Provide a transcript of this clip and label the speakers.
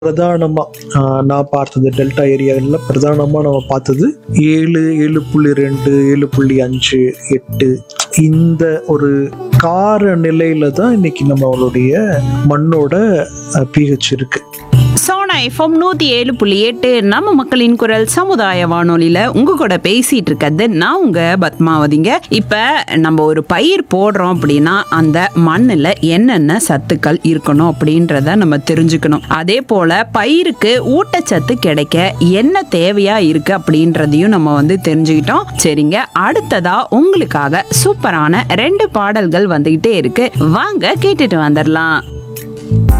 Speaker 1: பிரதானமா ஆஹ், நான் பார்த்தது டெல்டா ஏரியாவில் பிரதானமா நம்ம பார்த்தது ஏழு ஏழு புள்ளி ரெண்டு ஏழு புள்ளி அஞ்சு எட்டு இந்த ஒரு கார நிலையில தான் இன்னைக்கு நம்மளுடைய மண்ணோட பிஹெச் இருக்கு
Speaker 2: சோனா எஃப்எம் நூத்தி ஏழு புள்ளி எட்டு நம்ம மக்களின் குரல் சமுதாய வானொலியில உங்க கூட பேசிட்டு இருக்கிறது நான் உங்க பத்மாவதிங்க இப்ப நம்ம ஒரு பயிர் போடுறோம் அப்படின்னா அந்த மண்ணுல என்னென்ன சத்துக்கள் இருக்கணும் அப்படின்றத நம்ம தெரிஞ்சுக்கணும் அதே போல பயிருக்கு ஊட்டச்சத்து கிடைக்க என்ன தேவையா இருக்கு அப்படின்றதையும் நம்ம வந்து தெரிஞ்சுக்கிட்டோம் சரிங்க அடுத்ததா உங்களுக்காக சூப்பரான ரெண்டு பாடல்கள் வந்துகிட்டே இருக்கு வாங்க கேட்டுட்டு வந்துடலாம்